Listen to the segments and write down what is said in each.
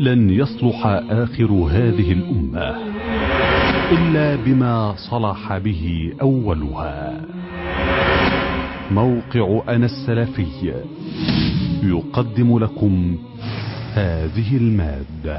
لن يصلح آخر هذه الأمة إلا بما صلح به أولها موقع أنا السلفي يقدم لكم هذه المادة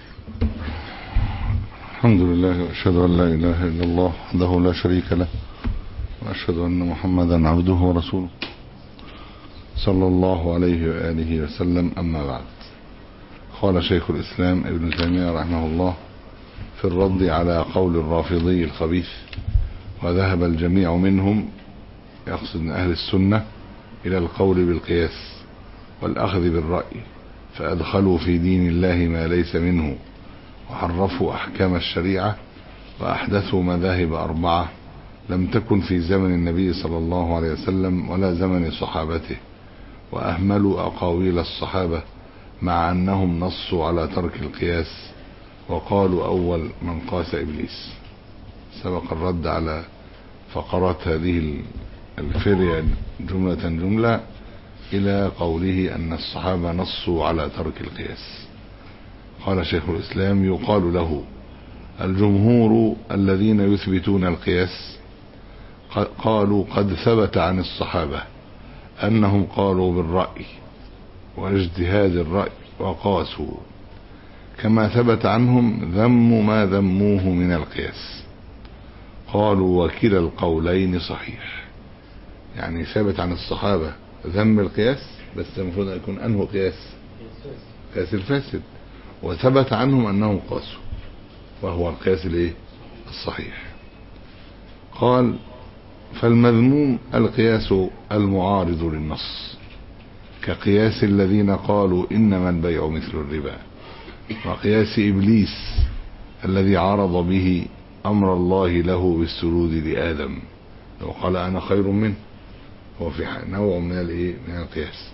الحمد لله وأشهد أن لا إله إلا الله وحده لا شريك له وأشهد أن محمدا عبده ورسوله صلى الله عليه وآله وسلم أما بعد قال شيخ الإسلام ابن تيمية رحمه الله في الرد على قول الرافضي الخبيث وذهب الجميع منهم يقصد من أهل السنة إلى القول بالقياس والأخذ بالرأي فأدخلوا في دين الله ما ليس منه وحرفوا أحكام الشريعة وأحدثوا مذاهب أربعة لم تكن في زمن النبي صلى الله عليه وسلم ولا زمن صحابته وأهملوا أقاويل الصحابة مع أنهم نصوا على ترك القياس وقالوا أول من قاس إبليس سبق الرد على فقرات هذه الفرية جملة جملة إلى قوله أن الصحابة نصوا على ترك القياس قال شيخ الإسلام يقال له الجمهور الذين يثبتون القياس قالوا قد ثبت عن الصحابة أنهم قالوا بالرأي واجتهاد الرأي وقاسوا كما ثبت عنهم ذم ما ذموه من القياس قالوا وكلا القولين صحيح يعني ثابت عن الصحابة ذم القياس بس المفروض أن يكون أنه قياس قياس الفاسد وثبت عنهم أنهم قاسوا وهو القياس الايه الصحيح قال فالمذموم القياس المعارض للنص كقياس الذين قالوا إنما البيع مثل الربا وقياس إبليس الذي عرض به أمر الله له بالسجود لآدم لو قال أنا خير منه هو في نوع من الايه من القياس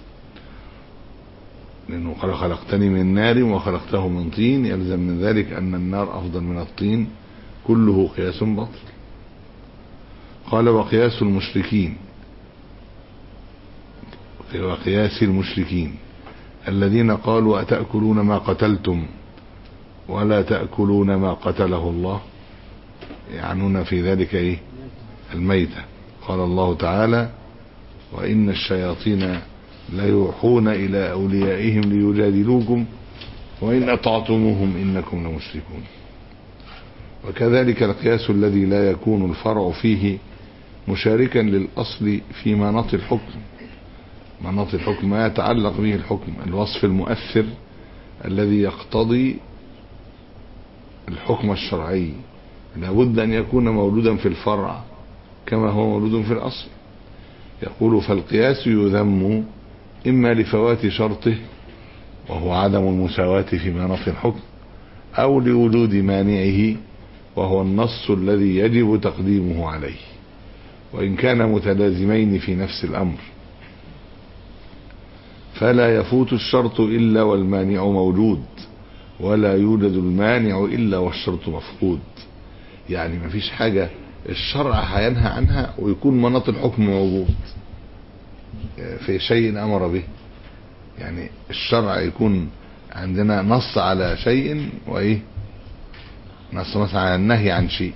لأنه قال خلقتني من نار وخلقته من طين يلزم من ذلك أن النار أفضل من الطين كله قياس باطل قال وقياس المشركين وقياس المشركين الذين قالوا أتأكلون ما قتلتم ولا تأكلون ما قتله الله يعنون في ذلك إيه الميتة قال الله تعالى وإن الشياطين ليوحون إلى أوليائهم ليجادلوكم وإن أطعتموهم إنكم لمشركون وكذلك القياس الذي لا يكون الفرع فيه مشاركا للأصل في مناط الحكم مناط الحكم ما يتعلق به الحكم الوصف المؤثر الذي يقتضي الحكم الشرعي لابد أن يكون مولودا في الفرع كما هو مولود في الأصل يقول فالقياس يذم إما لفوات شرطه وهو عدم المساواة في مناط الحكم أو لوجود مانعه وهو النص الذي يجب تقديمه عليه وإن كان متلازمين في نفس الأمر فلا يفوت الشرط إلا والمانع موجود ولا يوجد المانع إلا والشرط مفقود يعني ما فيش حاجة الشرع هينهى عنها ويكون مناط الحكم موجود في شيء أمر به يعني الشرع يكون عندنا نص على شيء وإيه نص مثلا على النهي عن شيء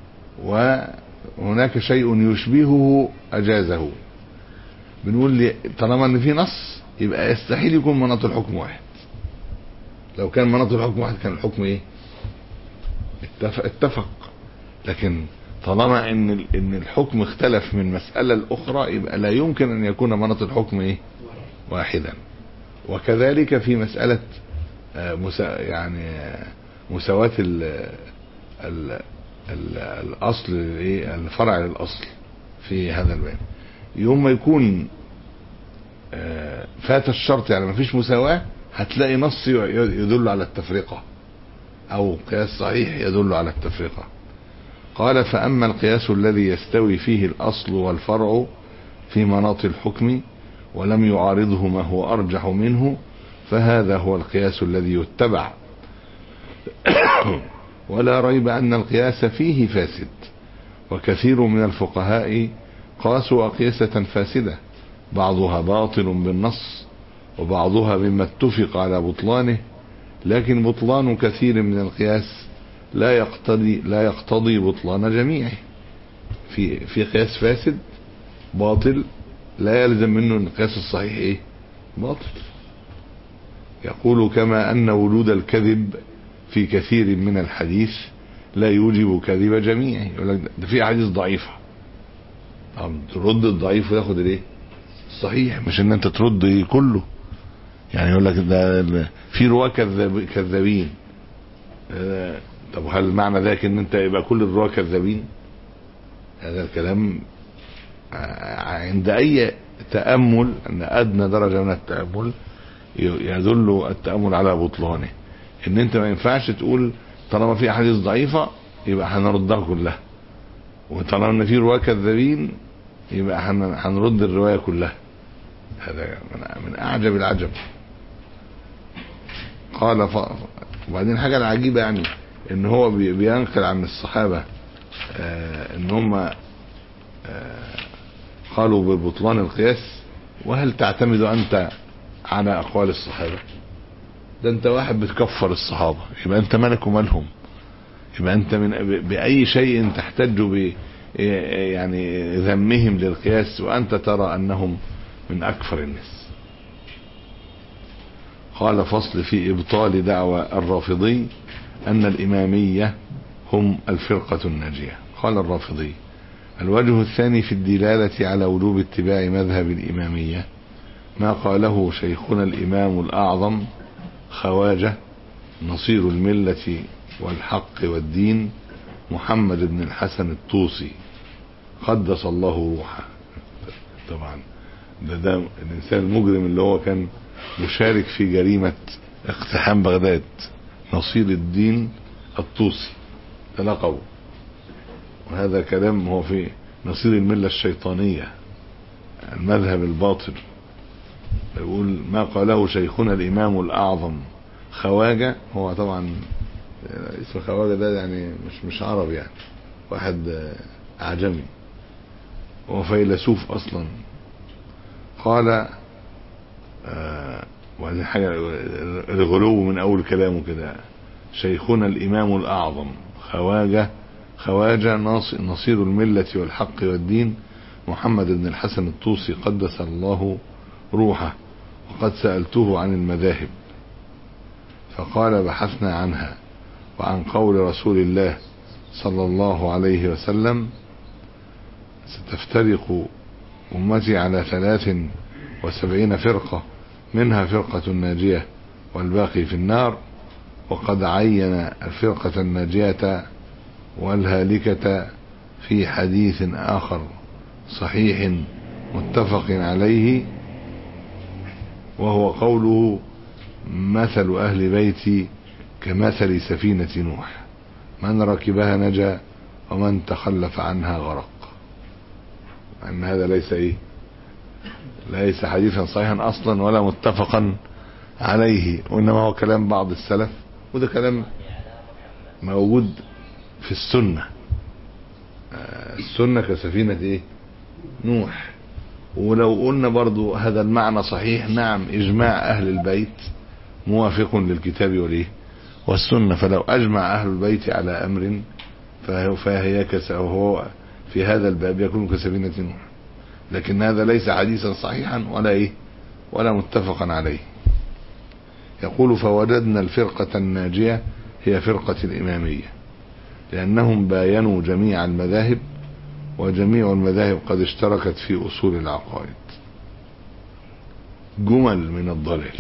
وهناك شيء يشبهه أجازه بنقول لي طالما ان في نص يبقى يستحيل يكون مناط الحكم واحد لو كان مناط الحكم واحد كان الحكم ايه اتفق, اتفق. لكن طالما ان ان الحكم اختلف من مسألة الاخرى يبقى لا يمكن ان يكون مناط الحكم ايه واحدا وكذلك في مسألة مسا يعني مساواة ال ال ال الاصل ايه الفرع للاصل في هذا الباب يوم ما يكون فات الشرط يعني ما فيش مساواة هتلاقي نص يدل على التفرقة او قياس صحيح يدل على التفرقة قال فأما القياس الذي يستوي فيه الأصل والفرع في مناط الحكم ولم يعارضه ما هو أرجح منه فهذا هو القياس الذي يتبع ولا ريب أن القياس فيه فاسد وكثير من الفقهاء قاسوا أقيسة فاسدة بعضها باطل بالنص وبعضها مما اتفق على بطلانه لكن بطلان كثير من القياس لا يقتضي لا يقتضي بطلان جميعه في في قياس فاسد باطل لا يلزم منه ان القياس الصحيح ايه باطل يقول كما ان وجود الكذب في كثير من الحديث لا يوجب كذب جميعه يقول لك ده في احاديث ضعيفه طب ترد الضعيف وتاخد الايه الصحيح مش ان انت ترد إيه كله يعني يقول لك ده في رواه كذاب كذابين آه، طب هل معنى ذلك ان انت يبقى كل الرواه كذابين هذا الكلام آه، عند اي تامل ان ادنى درجه من التامل يدل التامل على بطلانه ان انت ما ينفعش تقول طالما في احاديث ضعيفه يبقى هنردها كلها وطالما ان في رواه كذابين يبقى هن- هنرد الروايه كلها هذا من- من اعجب العجب قال ف... وبعدين الحاجه العجيبه يعني ان هو بي- بينقل عن الصحابه آه ان هم آه قالوا ببطلان القياس وهل تعتمد انت على اقوال الصحابه ده انت واحد بتكفر الصحابه يبقى انت مالك ومالهم يبقى انت من ب- باي شيء تحتج ب يعني ذمهم للقياس وانت ترى انهم من اكفر الناس قال فصل في ابطال دعوى الرافضي ان الاماميه هم الفرقه الناجيه قال الرافضي الوجه الثاني في الدلاله على وجوب اتباع مذهب الاماميه ما قاله شيخنا الامام الاعظم خواجه نصير المله والحق والدين محمد بن الحسن الطوسي قدس الله روحه طبعا ده ده الانسان المجرم اللي هو كان مشارك في جريمة اقتحام بغداد نصير الدين الطوسي ده لقبه وهذا كلام هو في نصير الملة الشيطانية المذهب الباطل يقول ما قاله شيخنا الإمام الأعظم خواجة هو طبعا اسم خواجة ده يعني مش مش عربي يعني واحد آه، أعجمي هو فيلسوف أصلا قال آه، وبعدين حاجة الغلو من أول كلامه كده شيخنا الإمام الأعظم خواجة خواجة ناص- نصير الملة والحق والدين محمد بن الحسن الطوسي قدس الله روحه وقد سألته عن المذاهب فقال بحثنا عنها وعن قول رسول الله صلى الله عليه وسلم ستفترق أمتي على ثلاث وسبعين فرقة منها فرقة ناجية والباقي في النار وقد عين الفرقة الناجية والهالكة في حديث آخر صحيح متفق عليه وهو قوله مثل أهل بيتي كمثل سفينة نوح من ركبها نجا ومن تخلف عنها غرق أن هذا ليس إيه ليس حديثا صحيحا أصلا ولا متفقا عليه وإنما هو كلام بعض السلف وده كلام موجود في السنة آه، السنة كسفينة إيه نوح ولو قلنا برضو هذا المعنى صحيح نعم إجماع أهل البيت موافق للكتاب والإيه والسنة فلو أجمع أهل البيت على أمر فهو فهي كس وهو في هذا الباب يكون كسفينة نوح لكن هذا ليس حديثا صحيحا ولا إيه ولا متفقا عليه يقول فوجدنا الفرقة الناجية هي فرقة الإمامية لأنهم باينوا جميع المذاهب وجميع المذاهب قد اشتركت في أصول العقائد جمل من الضلال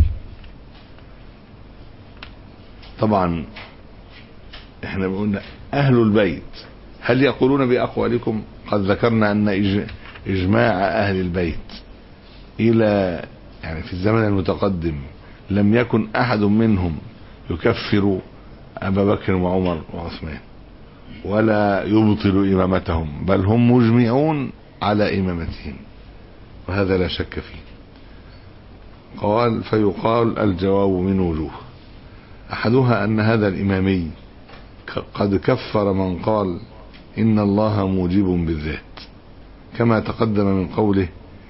طبعا احنا بنقول اهل البيت هل يقولون باقوالكم قد ذكرنا ان إج- اجماع اهل البيت الى يعني في الزمن المتقدم لم يكن احد منهم يكفر ابا بكر وعمر وعثمان ولا يبطل امامتهم بل هم مجمعون على امامتهم وهذا لا شك فيه قال فيقال الجواب من وجوه احدها ان هذا الامامي ك- قد كفر من قال ان الله موجب بالذات كما تقدم من قوله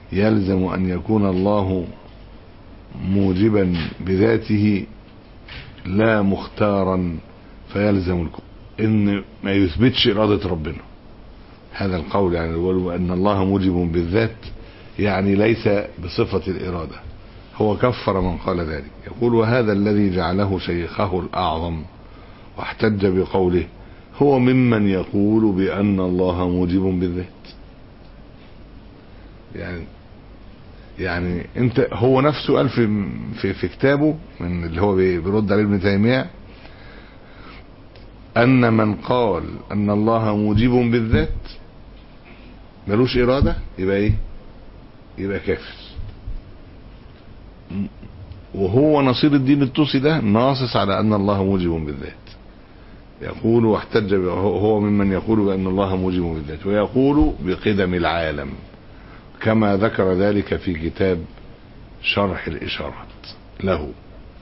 يلزم ان يكون الله موجبا بذاته لا مختارا فيلزم الكفر ان ما يثبتش إرادة ربنا هذا القول يعني يقول أن الله موجب بالذات يعني ليس بصفة الإرادة هو كفر من قال ذلك يقول وهذا الذي جعله شيخه الأعظم واحتج بقوله هو ممن يقول بأن الله موجب بالذات يعني يعني انت هو نفسه قال في في, في كتابه من اللي هو بيرد عليه ابن تيميه ان من قال ان الله موجب بالذات ملوش اراده يبقى ايه يبقى كافر وهو نصير الدين الطوسي ده ناصص على ان الله موجب بالذات يقول واحتج هو ممن يقول بان الله موجب بالذات ويقول بقدم العالم كما ذكر ذلك في كتاب شرح الإشارات له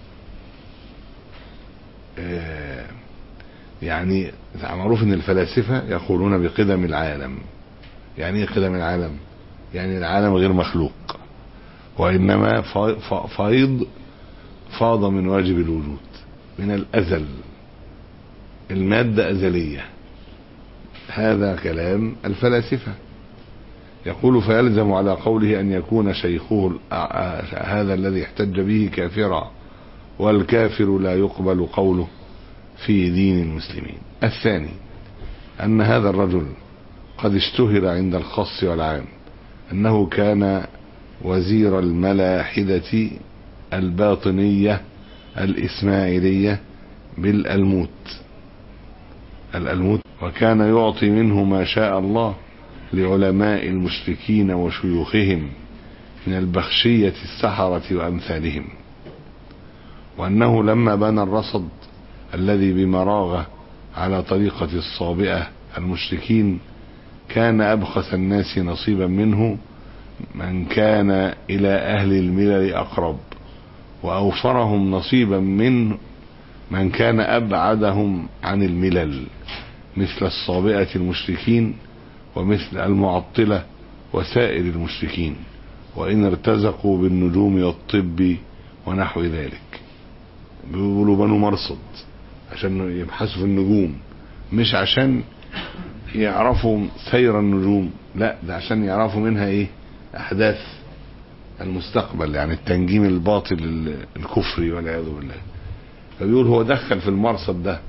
يعني معروف ان الفلاسفة يقولون بقدم العالم يعني ايه قدم العالم يعني العالم غير مخلوق وإنما فيض فاض من واجب الوجود من الأزل المادة أزلية هذا كلام الفلاسفة يقول فيلزم على قوله أن يكون شيخه هذا الذي احتج به كافرا والكافر لا يقبل قوله في دين المسلمين الثاني أن هذا الرجل قد اشتهر عند الخاص والعام أنه كان وزير الملاحدة الباطنية الإسماعيلية بالألموت الألموت وكان يعطي منه ما شاء الله لعلماء المشركين وشيوخهم من البخشية السحرة وأمثالهم وأنه لما بنى الرصد الذي بمراغة على طريقة الصابئة المشركين كان أبخس الناس نصيبا منه من كان إلى أهل الملل أقرب وأوفرهم نصيبا من من كان أبعدهم عن الملل مثل الصابئة المشركين ومثل المعطلة وسائر المشركين وإن ارتزقوا بالنجوم والطب ونحو ذلك بيقولوا بنو مرصد عشان يبحثوا في النجوم مش عشان يعرفوا سير النجوم لا ده عشان يعرفوا منها ايه احداث المستقبل يعني التنجيم الباطل الكفري والعياذ بالله فبيقول هو دخل في المرصد ده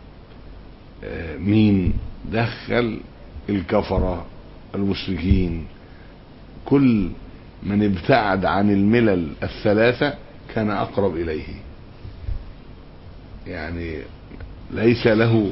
مين دخل الكفرة المشركين كل من ابتعد عن الملل الثلاثة كان أقرب إليه يعني ليس له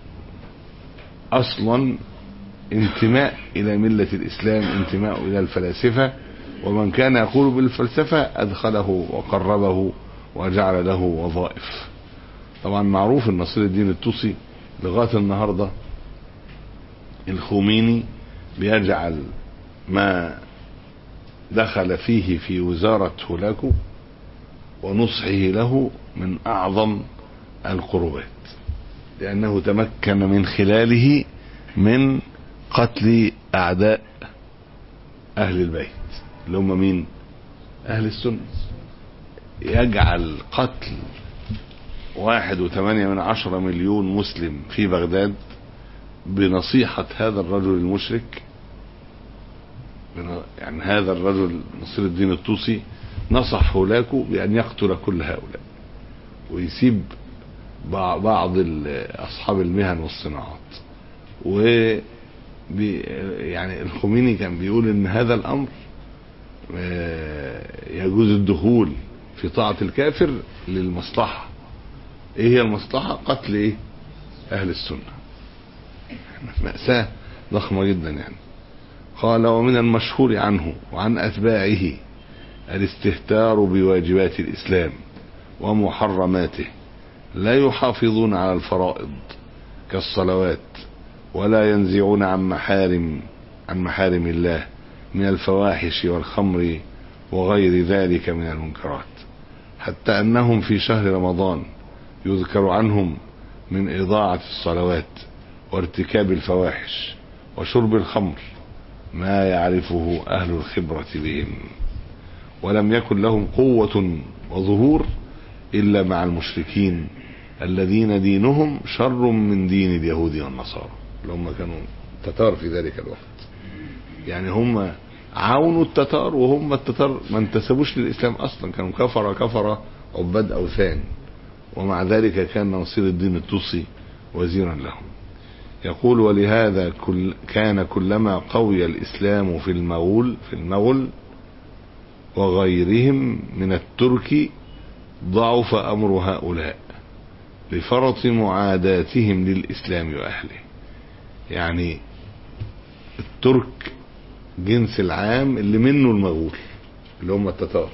أصلا انتماء إلى ملة الإسلام انتماء إلى الفلاسفة ومن كان يقول بالفلسفة أدخله وقربه وجعل له وظائف طبعا معروف النصير الدين الطوسي لغاية النهاردة الخميني بيجعل ما دخل فيه في وزارة هولاكو ونصحه له من أعظم القربات لأنه تمكن من خلاله من قتل أعداء أهل البيت اللي هم مين أهل السنة يجعل قتل واحد وثمانية من عشرة مليون مسلم في بغداد بنصيحة هذا الرجل المشرك يعني هذا الرجل نصير الدين الطوسي نصح هولاكو بأن يقتل كل هؤلاء ويسيب بعض أصحاب المهن والصناعات و يعني الخميني كان بيقول ان هذا الامر يجوز الدخول في طاعة الكافر للمصلحة ايه هي المصلحة قتل ايه اهل السنة مأساة ضخمة جدا يعني قال ومن المشهور عنه وعن أتباعه الاستهتار بواجبات الإسلام ومحرماته لا يحافظون على الفرائض كالصلوات ولا ينزعون عن محارم عن محارم الله من الفواحش والخمر وغير ذلك من المنكرات حتى أنهم في شهر رمضان يذكر عنهم من إضاعة الصلوات وارتكاب الفواحش وشرب الخمر ما يعرفه أهل الخبرة بهم ولم يكن لهم قوة وظهور إلا مع المشركين الذين دينهم شر من دين اليهود والنصارى اللي هم كانوا تتار في ذلك الوقت يعني هم عاونوا التتار وهم التتار ما انتسبوش للإسلام أصلا كانوا كفر كفر عباد أوثان ومع ذلك كان نصير الدين الطوسي وزيرا لهم يقول ولهذا كل كان كلما قوي الإسلام في المغول في المغول وغيرهم من الترك ضعف أمر هؤلاء لفرط معاداتهم للإسلام وأهله يعني الترك جنس العام اللي منه المغول اللي هم التتار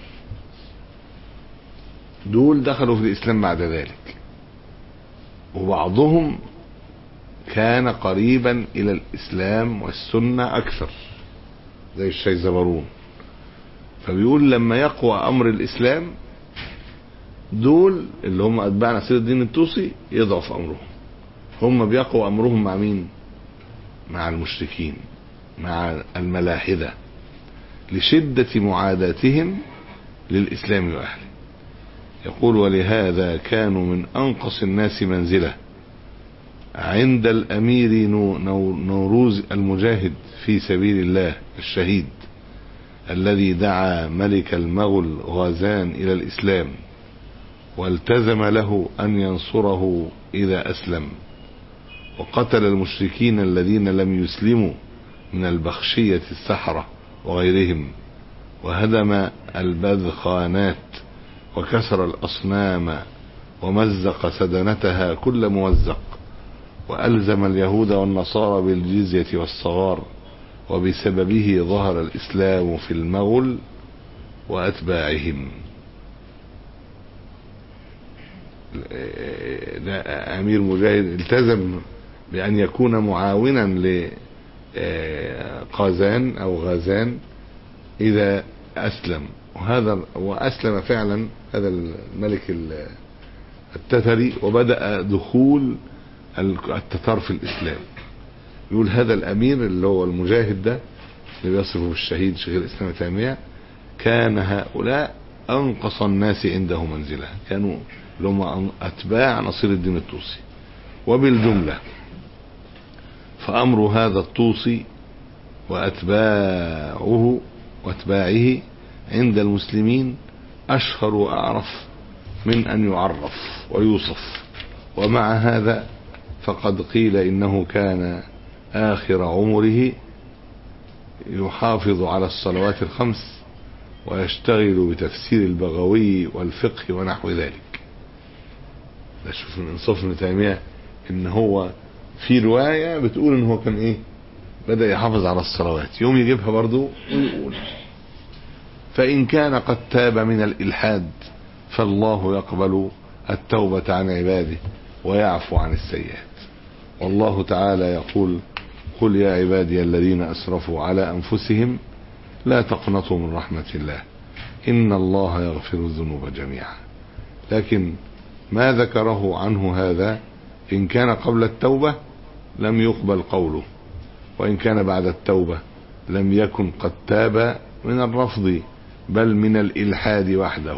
دول دخلوا في الإسلام بعد ذلك وبعضهم كان قريبا إلى الإسلام والسنة أكثر زي الشيزبرون فبيقول لما يقوى أمر الإسلام دول اللي هم أتباع نصير الدين الطوسي يضعف أمرهم هم بيقوى أمرهم مع مين مع المشركين مع الملاحدة لشدة معاداتهم للإسلام وأهله يقول ولهذا كانوا من أنقص الناس منزلة عند الأمير نوروز المجاهد في سبيل الله الشهيد الذي دعا ملك المغل غازان إلى الإسلام والتزم له أن ينصره إذا أسلم وقتل المشركين الذين لم يسلموا من البخشية السحرة وغيرهم وهدم البذخانات وكسر الأصنام ومزق سدنتها كل موزق وألزم اليهود والنصارى بالجزية والصغار وبسببه ظهر الإسلام في المغل وأتباعهم أمير مجاهد التزم بأن يكون معاونا لقازان أو غازان إذا أسلم وهذا وأسلم فعلا هذا الملك التتري وبدأ دخول التتار في الإسلام يقول هذا الأمير اللي هو المجاهد ده اللي بيصفه بالشهيد شيخ الإسلام تيمية كان هؤلاء أنقص الناس عنده منزلة كانوا اللي هم أتباع نصير الدين الطوسي وبالجملة فأمر هذا الطوسي وأتباعه وأتباعه عند المسلمين أشهر وأعرف من أن يعرف ويوصف ومع هذا فقد قيل إنه كان آخر عمره يحافظ على الصلوات الخمس ويشتغل بتفسير البغوي والفقه ونحو ذلك ده شوف من انصاف ابن تيميه ان هو في روايه بتقول ان هو كان ايه بدا يحافظ على الصلوات يوم يجيبها برضه ويقول فان كان قد تاب من الالحاد فالله يقبل التوبه عن عباده ويعفو عن السيئات والله تعالى يقول قل يا عبادي الذين اسرفوا على انفسهم لا تقنطوا من رحمه الله ان الله يغفر الذنوب جميعا لكن ما ذكره عنه هذا إن كان قبل التوبة لم يقبل قوله وإن كان بعد التوبة لم يكن قد تاب من الرفض بل من الإلحاد وحده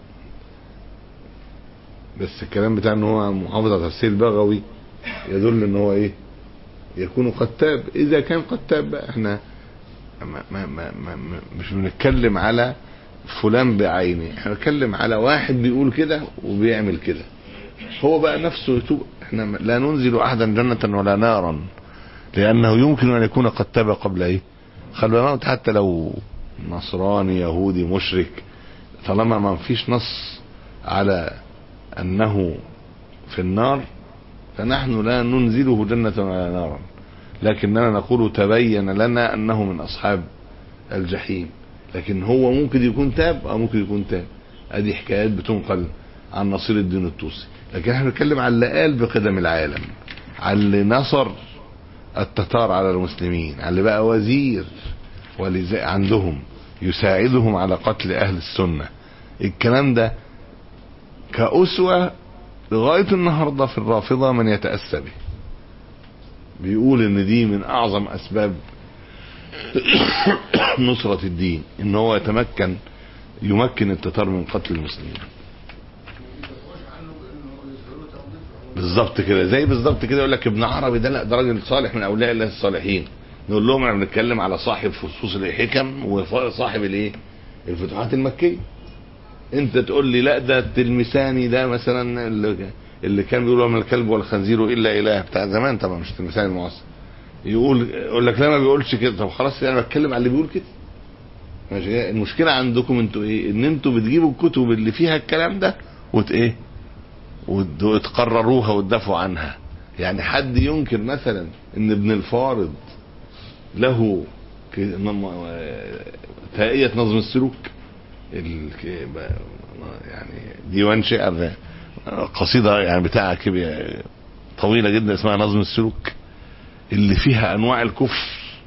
بس الكلام بتاع ان هو محافظ على تفسير البغوي يدل ان هو ايه يكون قد تاب اذا كان قد تاب بقى احنا ما ما ما ما مش بنتكلم على فلان بعينه احنا بنتكلم على واحد بيقول كده وبيعمل كده هو بقى نفسه يتوب احنا لا ننزل احدا جنة ولا نارا لانه يمكن ان يكون قد تاب قبل ايه خلوا بالك حتى لو نصراني يهودي مشرك طالما ما فيش نص على انه في النار فنحن لا ننزله جنة ولا نارا لكننا نقول تبين لنا انه من اصحاب الجحيم لكن هو ممكن يكون تاب او ممكن يكون تاب ادي حكايات بتنقل عن نصير الدين الطوسي لكن احنا بنتكلم على اللي قال بقدم العالم على اللي نصر التتار على المسلمين على اللي بقى وزير عندهم يساعدهم على قتل اهل السنه الكلام ده كأسوة لغاية النهاردة في الرافضة من يتأسى به بيقول ان دي من اعظم اسباب نصرة الدين ان هو يتمكن يمكن التتار من قتل المسلمين بالظبط كده زي بالظبط كده يقول لك ابن عربي ده لا ده راجل صالح من اولياء الله الصالحين نقول لهم احنا بنتكلم على صاحب فصوص الحكم وصاحب الايه الفتوحات المكيه انت تقول لي لا ده التلمساني ده مثلا اللي, اللي كان بيقول وما الكلب والخنزير الا اله بتاع زمان طبعا مش التلمساني المعاصر يقول يقول لك لا ما بيقولش كده طب خلاص انا بتكلم على اللي بيقول كده ماشي المشكله عندكم انتوا ايه ان انتوا بتجيبوا الكتب اللي فيها الكلام ده وت ايه وت- وتقرروها وتدافعوا عنها يعني حد ينكر مثلا ان ابن الفارض له ك- نم- تائية نظم السلوك ال- ك- ب- يعني ديوان شعر ده قصيدة يعني بتاعها كده طويلة جدا اسمها نظم السلوك اللي فيها انواع الكفر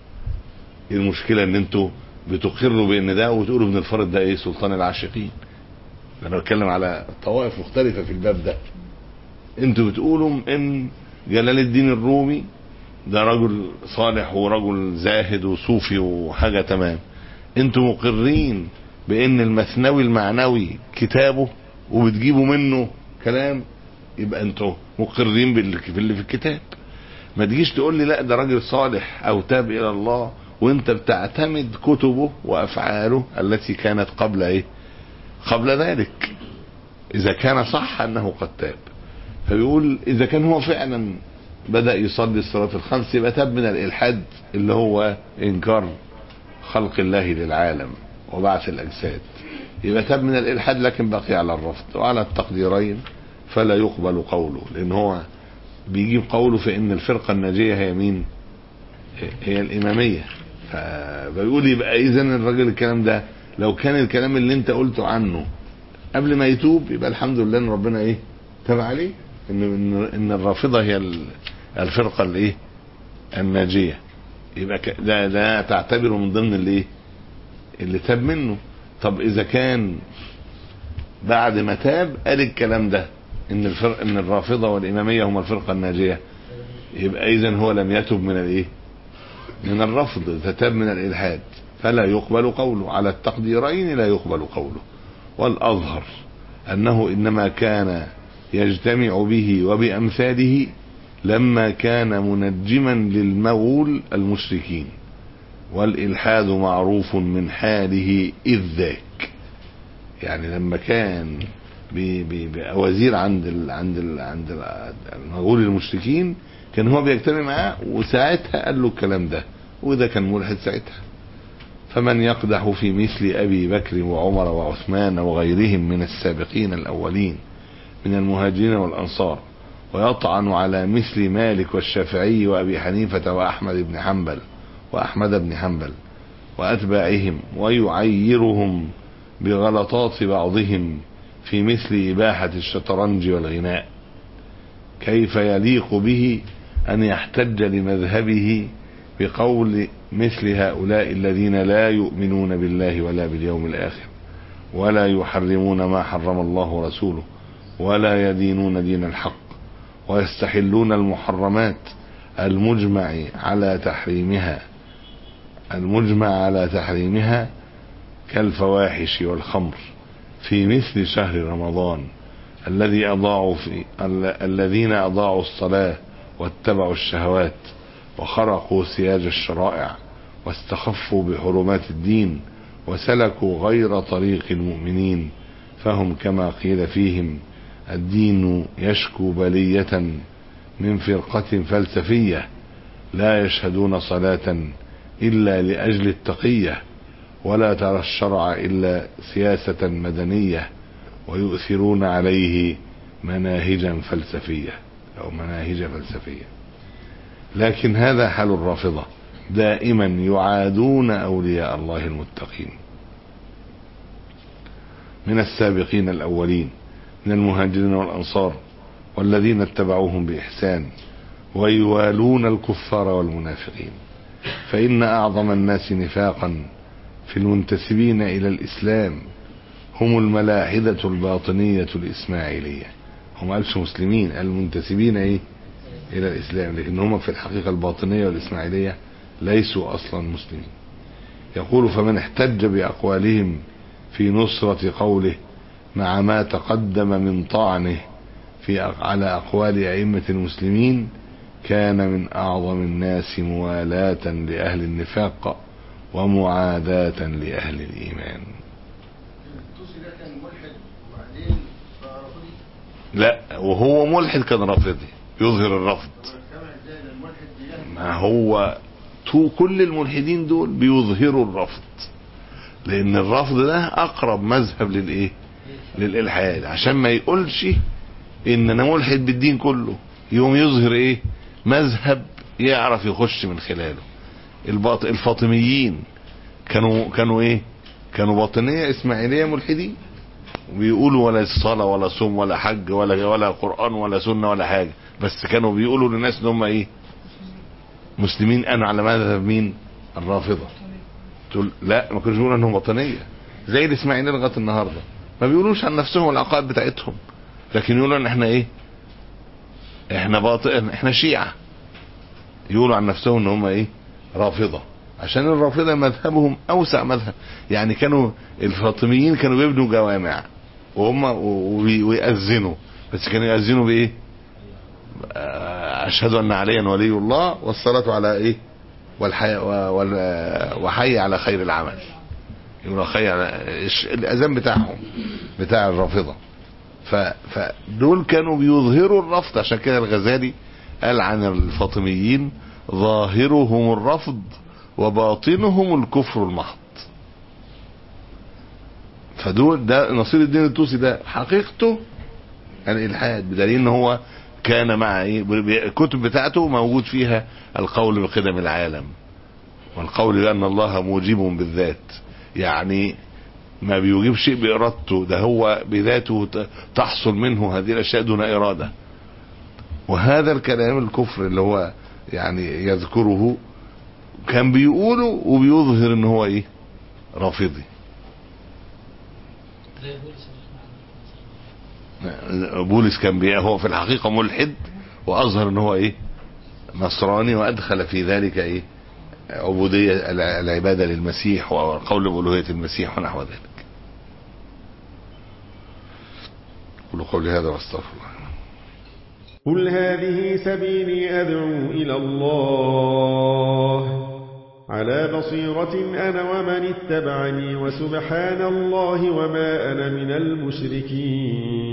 المشكلة ان انتوا بتقروا بان ده وتقولوا ابن الفارض ده ايه سلطان العاشقين انا بتكلم على طوائف مختلفة في الباب ده انتوا بتقولوا ان جلال الدين الرومي ده رجل صالح ورجل زاهد وصوفي وحاجة تمام انتوا مقرين بان المثنوي المعنوي كتابه وبتجيبوا منه كلام يبقى انتوا مقرين باللي باللي في الكتاب ما تجيش تقول لي لا ده راجل صالح او تاب الى الله وانت بتعتمد كتبه وافعاله التي كانت قبل ايه قبل ذلك اذا كان صح انه قد تاب فبيقول اذا كان هو فعلا بدا يصلي الصلاه الخمس يبقى تاب من الالحاد اللي هو انكار خلق الله للعالم وبعث الاجساد يبقى تاب من الالحاد لكن بقي على الرفض وعلى التقديرين فلا يقبل قوله لان هو بيجيب قوله في ان الفرقه الناجيه هي مين هي الاماميه فبيقول يبقى اذا الراجل الكلام ده لو كان الكلام اللي انت قلته عنه قبل ما يتوب يبقى الحمد لله ان ربنا ايه تاب عليه ان ان, إن الرافضه هي ال- الفرقه الايه الناجيه يبقى ك- ده ده تعتبره من ضمن الايه اللي تاب منه طب اذا كان بعد ما تاب قال الكلام ده ان الفرق ان الرافضه والاماميه هم الفرقه الناجيه يبقى اذا هو لم يتب من الايه من الرفض تتاب من الالحاد فلا يقبل قوله على التقديرين لا يقبل قوله والاظهر انه انما كان يجتمع به وبامثاله لما كان منجما للمغول المشركين والالحاد معروف من حاله اذ ذاك يعني لما كان بي- بي- بي- وزير عند ال عند ال عند ال- المغول المشركين كان هو بيجتمع معاه وساعتها قال له الكلام ده وده كان ملحد ساعتها فمن يقدح في مثل ابي بكر وعمر وعثمان وغيرهم من السابقين الاولين من المهاجرين والانصار ويطعن على مثل مالك والشافعي وابي حنيفه واحمد بن حنبل واحمد بن حنبل واتباعهم ويعيرهم بغلطات بعضهم في مثل اباحه الشطرنج والغناء كيف يليق به ان يحتج لمذهبه بقول مثل هؤلاء الذين لا يؤمنون بالله ولا باليوم الاخر ولا يحرمون ما حرم الله ورسوله ولا يدينون دين الحق ويستحلون المحرمات المجمع على تحريمها المجمع على تحريمها كالفواحش والخمر في مثل شهر رمضان الذي أضاعوا في ال- الذين أضاعوا الصلاة واتبعوا الشهوات وخرقوا سياج الشرائع واستخفوا بحرمات الدين وسلكوا غير طريق المؤمنين فهم كما قيل فيهم الدين يشكو بلية من فرقة فلسفية لا يشهدون صلاة إلا لأجل التقية ولا ترى الشرع إلا سياسة مدنية ويؤثرون عليه مناهجا فلسفية أو مناهج فلسفية لكن هذا حال الرافضة دائما يعادون أولياء الله المتقين من السابقين الأولين من المهاجرين والأنصار والذين اتبعوهم بإحسان ويوالون الكفار والمنافقين فإن أعظم الناس نفاقا في المنتسبين إلى الإسلام هم الملاحدة الباطنية الإسماعيلية هم قالش مسلمين المنتسبين إيه إلى الإسلام لكن هم في الحقيقة الباطنية والإسماعيلية ليسوا أصلا مسلمين يقول فمن احتج بأقوالهم في نصرة قوله مع ما تقدم من طعنه في على أقوال أئمة المسلمين كان من أعظم الناس موالاة لأهل النفاق ومعاداة لأهل الإيمان لا وهو ملحد كان رافضي يظهر الرفض ما هو تو كل الملحدين دول بيظهروا الرفض لان الرفض ده اقرب مذهب للايه للالحاد عشان ما يقولش ان انا ملحد بالدين كله يوم يظهر ايه مذهب يعرف يخش من خلاله الباط... الفاطميين كانوا كانوا ايه كانوا باطنيه اسماعيليه ملحدين بيقولوا ولا الصلاة ولا صوم ولا حج ولا ولا قرآن ولا سنة ولا حاجة بس كانوا بيقولوا للناس ان هم ايه مسلمين انا على مذهب مين الرافضة تقول لا ما كانوش بيقولوا انهم وطنية زي الاسماعيلية لغاية النهاردة ما بيقولوش عن نفسهم العقائد بتاعتهم لكن يقولوا ان احنا ايه احنا باطن احنا شيعة يقولوا عن نفسهم ان هم ايه رافضة عشان الرافضة مذهبهم اوسع مذهب يعني كانوا الفاطميين كانوا بيبنوا جوامع وهم ويأذنوا بس كانوا يأذنوا بايه اشهد ان عليا ولي الله والصلاة على ايه والحي وحي على خير العمل يقولوا خير على الاذان بتاعهم بتاع الرافضة فدول كانوا بيظهروا الرفض عشان كده الغزالي قال عن الفاطميين ظاهرهم الرفض وباطنهم الكفر المحض فدول ده نصير الدين الطوسي ده حقيقته الالحاد بدليل ان هو كان مع ايه الكتب بتاعته موجود فيها القول بقدم العالم والقول بان الله موجب بالذات يعني ما بيوجب شيء بارادته ده هو بذاته تحصل منه هذه الاشياء دون اراده وهذا الكلام الكفر اللي هو يعني يذكره كان بيقوله وبيظهر ان هو ايه رافضي بولس كان بي هو في الحقيقة ملحد واظهر ان هو ايه نصراني وادخل في ذلك ايه عبودية العبادة للمسيح وقول بألوهية المسيح ونحو ذلك قولوا قولي هذا واستغفر الله قل هذه سبيلي أدعو إلى الله على بصيرة أنا ومن اتبعني وسبحان الله وما أنا من المشركين